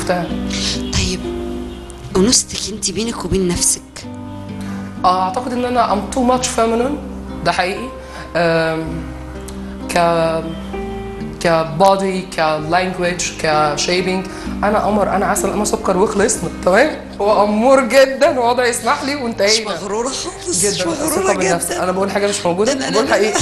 شفتها طيب انوثتك انت بينك وبين نفسك آه، اعتقد ان انا ام تو ماتش feminine ده حقيقي آم، ك كبادي كلانجويج كشيبنج انا قمر انا عسل انا سكر وخلصنا تمام هو امور جدا ووضع يسمح لي مش وانتهينا مغروره خالص مش جدا مغروره ثقه بالنفس جدا انا بقول حاجه مش موجوده لا، لا، بقول لا، لا. حقيقه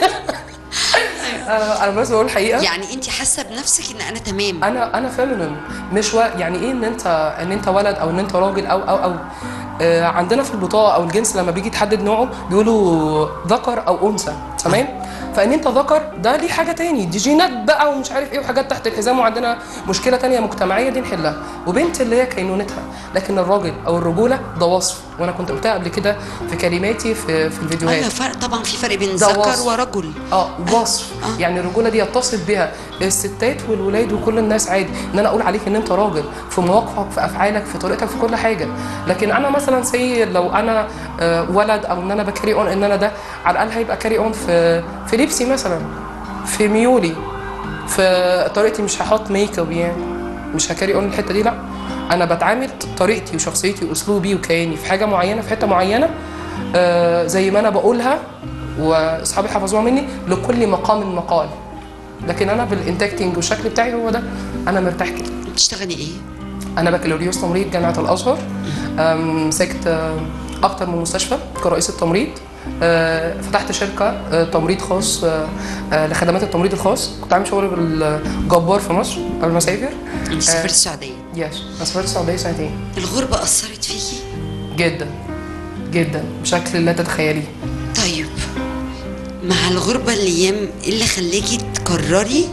انا أنا بس بقول حقيقه يعني انت حاسه بنفسك ان انا تمام انا انا فيمينين مش و... يعني ايه ان انت ان انت ولد او ان انت راجل او او او آه عندنا في البطاقه او الجنس لما بيجي يتحدد نوعه بيقولوا ذكر او انثى تمام فان انت ذكر ده ليه حاجه تاني دي جينات بقى ومش عارف ايه وحاجات تحت الحزام وعندنا مشكله تانية مجتمعيه دي نحلها وبنت اللي هي كينونتها لكن الراجل او الرجوله ده وصف وانا كنت قلتها قبل كده في كلماتي في في الفيديوهات ايوه فرق طبعا في فرق بين ده ذكر وصف. ورجل اه وصف آه. يعني الرجوله دي يتصف بها الستات والولاد وكل الناس عادي ان انا اقول عليك ان انت راجل في مواقفك في افعالك في طريقتك في كل حاجه لكن انا مثلا سي لو انا آه، ولد او ان انا بكاري اون ان انا ده على الاقل هيبقى كاري اون في في لبسي مثلا في ميولي في طريقتي مش هحط ميك اب يعني مش هكاري اون الحته دي لا انا بتعامل طريقتي وشخصيتي واسلوبي وكياني في حاجه معينه في حته معينه آه، زي ما انا بقولها واصحابي حفظوها مني لكل مقام مقال لكن انا بالانتاكتنج والشكل بتاعي هو ده انا مرتاح كده بتشتغلي ايه؟ انا بكالوريوس تمريض جامعه الازهر أم، مسكت أم، اكتر من مستشفى كرئيسه تمريض أه، فتحت شركه أه، تمريض خاص أه، أه، لخدمات التمريض الخاص كنت عامل شغل بالجبار في مصر قبل ما اسافر انت سافرت السعوديه يس انا سافرت السعوديه سنتين الغربه اثرت فيكي؟ جدا جدا بشكل لا تتخيليه طيب مع الغربة الأيام إيه اللي خلاكي تقرري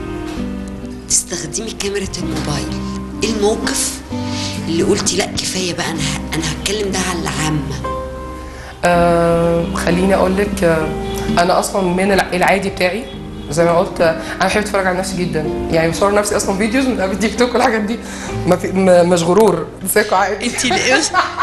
تستخدمي كاميرا الموبايل إيه الموقف اللي قلتي لا كفاية بقى أنا ه- أنا هتكلم ده على العامة آه خليني اقول لك آه انا اصلا من الع- العادي بتاعي زي ما قلت آه انا بحب اتفرج على نفسي جدا يعني بصور نفسي اصلا فيديوز من قبل التيك توك والحاجات دي ما في م- مش غرور ثقه عادي انت اللي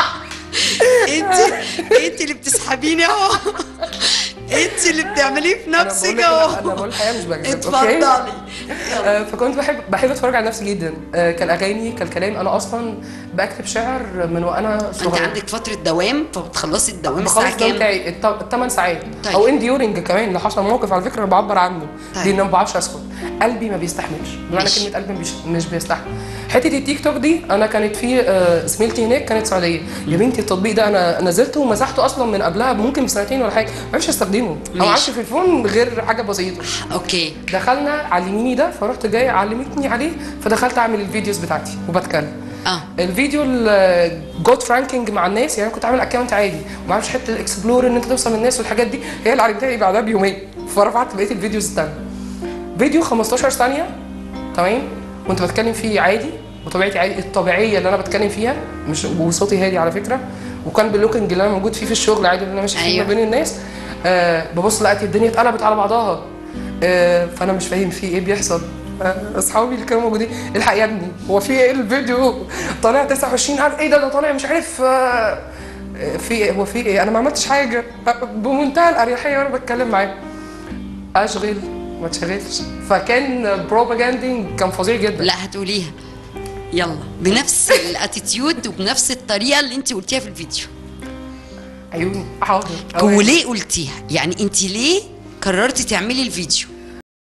انت انت اللي بتسحبيني اهو انت اللي بتعمليه في انا بقول نفسك لك لا، انا اهو بقول الحقيقه مش بكذب اتفضلي آه، فكنت بحب بحب اتفرج على نفسي جدا آه، كالاغاني كالكلام انا اصلا بكتب شعر من وانا انت صغير عندك فترة دوام فبتخلصي الدوام بخلص الساعة الدوام كام؟ بتاعي الثمان ساعات طيب. او ان ديورنج كمان لو حصل موقف على فكره انا بعبر عنه طيب. لان ما بعرفش اسكت قلبي ما بيستحملش بمعنى ماشي. كلمه قلبي مش, مش بيستحمل حته التيك توك دي انا كانت في آه، زميلتي هناك كانت سعوديه يا بنتي التطبيق ده انا نزلته ومسحته اصلا من قبلها ممكن بسنتين ولا حاجه ما عرفتش استخدمه او ما ماشي. عرفتش في الفون غير حاجه بسيطه اوكي دخلنا علميني ده فرحت جاي علمتني عليه فدخلت اعمل الفيديوز بتاعتي وبتكلم اه الفيديو الجود فرانكينج مع الناس يعني أنا كنت عامل اكونت عادي وما اعرفش حته الاكسبلور ان انت توصل للناس والحاجات دي هي اللي علمتني بعدها بيومين فرفعت بقيه الفيديوز التانية فيديو 15 ثانيه تمام كنت بتكلم فيه عادي وطبيعتي عادي الطبيعيه اللي انا بتكلم فيها مش وصوتي هادي على فكره وكان باللوكينج اللي انا موجود فيه في الشغل عادي اللي انا ماشي فيه أيوة. ما بين الناس آه ببص لقيت الدنيا اتقلبت على بعضها آه فانا مش فاهم في ايه بيحصل آه، اصحابي اللي كانوا موجودين الحق يا ابني هو في ايه الفيديو طالع 29 عارف ايه ده ده طالع مش عارف آه، آه، في ايه هو في ايه انا ما عملتش حاجه آه، بمنتهى الاريحيه وانا بتكلم معاه اشغل ما تشغلش فكان بروباجاندينج كان فظيع جدا لا هتقوليها يلا بنفس الاتيتيود وبنفس الطريقه اللي انت قلتيها في الفيديو عيوني حاضر وليه قلتيها يعني انت ليه قررتي تعملي الفيديو